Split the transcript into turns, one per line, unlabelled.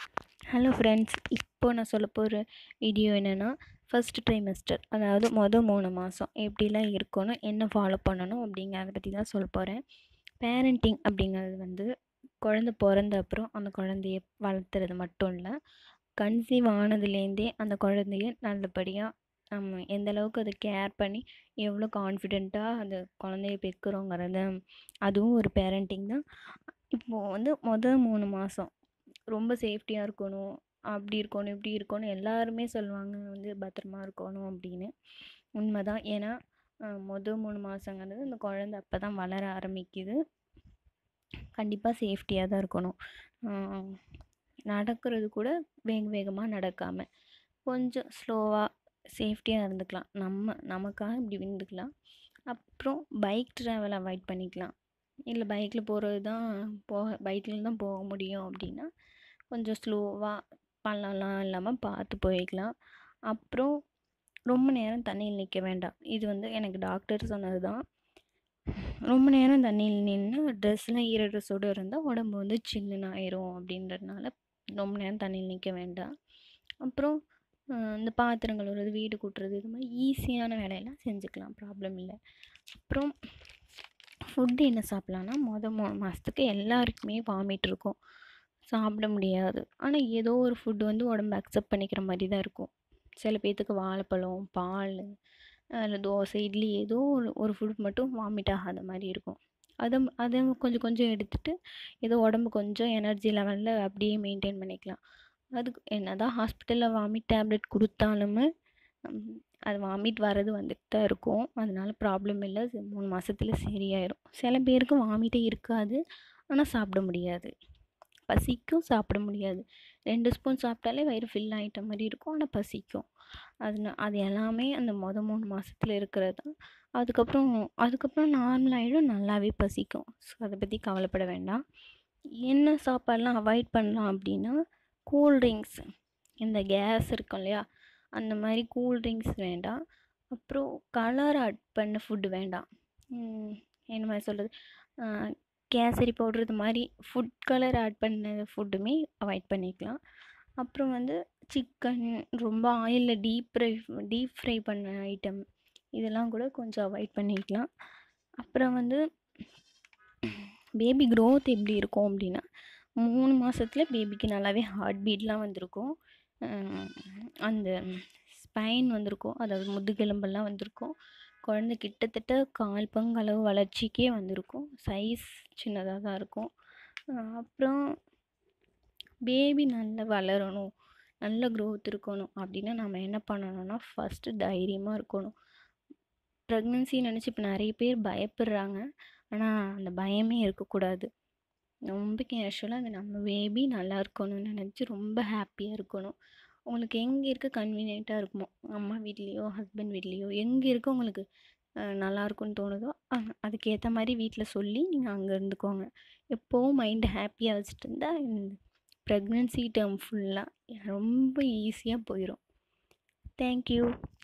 hello friends இப்போ நான் சொல்ல போகிற வீடியோ என்னென்னா ஃபஸ்ட் ட்ரைமஸ்டர் அதாவது மொதல் மூணு மாதம் எப்படிலாம் இருக்கணும் என்ன ஃபாலோ பண்ணணும் அப்படிங்கிறத பற்றி தான் சொல்ல போகிறேன் பேரண்டிங் அப்படிங்கிறது வந்து குழந்த பிறந்த அப்புறம் அந்த குழந்தைய வளர்த்துறது மட்டும் இல்லை கன்சீவ் ஆனதுலேருந்தே அந்த குழந்தைய நல்லபடியாக நம்ம எந்த அளவுக்கு அதை கேர் பண்ணி எவ்வளோ கான்ஃபிடெண்ட்டாக அந்த குழந்தைய பெக்கிறோங்கிறத அதுவும் ஒரு பேரண்டிங் தான் இப்போது வந்து மொதல் மூணு மாதம் ரொம்ப சேஃப்டியாக இருக்கணும் அப்படி இருக்கணும் இப்படி இருக்கணும் எல்லாருமே சொல்லுவாங்க வந்து பத்திரமா இருக்கணும் அப்படின்னு உண்மை தான் ஏன்னா மொதல் மூணு மாதங்கிறது அந்த குழந்த அப்போ தான் வளர ஆரம்பிக்குது கண்டிப்பாக சேஃப்டியாக தான் இருக்கணும் நடக்கிறது கூட வேக வேகமாக நடக்காமல் கொஞ்சம் ஸ்லோவாக சேஃப்டியாக இருந்துக்கலாம் நம்ம நமக்காக இப்படி இருந்துக்கலாம் அப்புறம் பைக் ட்ராவல் அவாய்ட் பண்ணிக்கலாம் இல்லை பைக்கில் போகிறது தான் போக பைக்கில் தான் போக முடியும் அப்படின்னா கொஞ்சம் ஸ்லோவாக பள்ளம்லாம் இல்லாமல் பார்த்து போய்க்கலாம் அப்புறம் ரொம்ப நேரம் தண்ணியில் நிற்க வேண்டாம் இது வந்து எனக்கு டாக்டர் சொன்னது தான் ரொம்ப நேரம் தண்ணியில் நின்று ட்ரெஸ்லாம் ஈர ட்ரெஸ்ஸோடு இருந்தால் உடம்பு வந்து சில்லுன்னு ஆயிரும் அப்படின்றதுனால ரொம்ப நேரம் தண்ணியில் நிற்க வேண்டாம் அப்புறம் இந்த பாத்திரம் கழுவுறது வீடு கூட்டுறது இது மாதிரி ஈஸியான வேலையெல்லாம் செஞ்சுக்கலாம் ப்ராப்ளம் இல்லை அப்புறம் ஃபுட்டு என்ன சாப்பிட்லான்னா மொதல் மூணு மாதத்துக்கு எல்லாருக்குமே வாமிட் இருக்கும் சாப்பிட முடியாது ஆனால் ஏதோ ஒரு ஃபுட்டு வந்து உடம்பு அக்செப்ட் பண்ணிக்கிற மாதிரி தான் இருக்கும் சில பேர்த்துக்கு வாழைப்பழம் பால் இல்லை தோசை இட்லி ஏதோ ஒரு ஒரு ஃபுட் மட்டும் வாமிட் ஆகாத மாதிரி இருக்கும் அதை அதை கொஞ்சம் கொஞ்சம் எடுத்துகிட்டு ஏதோ உடம்பு கொஞ்சம் எனர்ஜி லெவலில் அப்படியே மெயின்டைன் பண்ணிக்கலாம் அதுக்கு என்ன தான் ஹாஸ்பிட்டலில் வாமிட் டேப்லெட் கொடுத்தாலுமே அது வாமிட் வர்றது வந்துட்டு தான் இருக்கும் அதனால ப்ராப்ளம் இல்லை மூணு மாதத்துல சரியாயிடும் சில பேருக்கு வாமிட்டே இருக்காது ஆனால் சாப்பிட முடியாது பசிக்கும் சாப்பிட முடியாது ரெண்டு ஸ்பூன் சாப்பிட்டாலே வயிறு ஃபில் ஆகிட்ட மாதிரி இருக்கும் ஆனால் பசிக்கும் அது அது எல்லாமே அந்த மொதல் மூணு மாதத்துல இருக்கிறது தான் அதுக்கப்புறம் அதுக்கப்புறம் நார்மல் ஆகிடும் நல்லாவே பசிக்கும் ஸோ அதை பற்றி கவலைப்பட வேண்டாம் என்ன சாப்பாடெலாம் அவாய்ட் பண்ணலாம் அப்படின்னா கூல்ட்ரிங்க்ஸ் இந்த கேஸ் இருக்கும் இல்லையா அந்த மாதிரி கூல்ட்ரிங்க்ஸ் வேண்டாம் அப்புறம் கலர் ஆட் பண்ண ஃபுட்டு வேண்டாம் என்ன மாதிரி சொல்கிறது கேசரி பவுட்ரு இது மாதிரி ஃபுட் கலர் ஆட் பண்ண ஃபுட்டுமே அவாய்ட் பண்ணிக்கலாம் அப்புறம் வந்து சிக்கன் ரொம்ப ஆயிலில் டீப் ஃப்ரை டீப் ஃப்ரை பண்ண ஐட்டம் இதெல்லாம் கூட கொஞ்சம் அவாய்ட் பண்ணிக்கலாம் அப்புறம் வந்து பேபி க்ரோத் எப்படி இருக்கும் அப்படின்னா மூணு மாதத்துல பேபிக்கு நல்லாவே ஹார்ட் பீட்லாம் வந்திருக்கும் அந்த ஸ்பைன் வந்திருக்கும் அதாவது முதுகெலும்பெல்லாம் வந்திருக்கும் குழந்த கிட்டத்தட்ட கால் பங்களவு வளர்ச்சிக்கே வந்திருக்கும் சைஸ் சின்னதாக தான் இருக்கும் அப்புறம் பேபி நல்லா வளரணும் நல்ல க்ரோத் இருக்கணும் அப்படின்னா நம்ம என்ன பண்ணணும்னா ஃபஸ்ட்டு தைரியமாக இருக்கணும் ப்ரெக்னென்சி நினச்சி இப்போ நிறைய பேர் பயப்படுறாங்க ஆனால் அந்த பயமே இருக்கக்கூடாது ரொம்ப கேஷுவலாக அது நம்ம பேபி நல்லா இருக்கணும்னு நினச்சி ரொம்ப ஹாப்பியாக இருக்கணும் உங்களுக்கு எங்கே இருக்க கன்வீனியண்ட்டாக இருக்குமோ அம்மா வீட்லேயோ ஹஸ்பண்ட் வீட்லேயோ எங்கே இருக்க உங்களுக்கு நல்லா இருக்கும்னு தோணுதோ அதுக்கேற்ற மாதிரி வீட்டில் சொல்லி நீங்கள் அங்கே இருந்துக்கோங்க எப்போவும் மைண்டை ஹாப்பியாக வச்சுட்டு இருந்தால் ப்ரெக்னென்சி டேர்ம் ஃபுல்லாக ரொம்ப ஈஸியாக போயிடும் தேங்க்யூ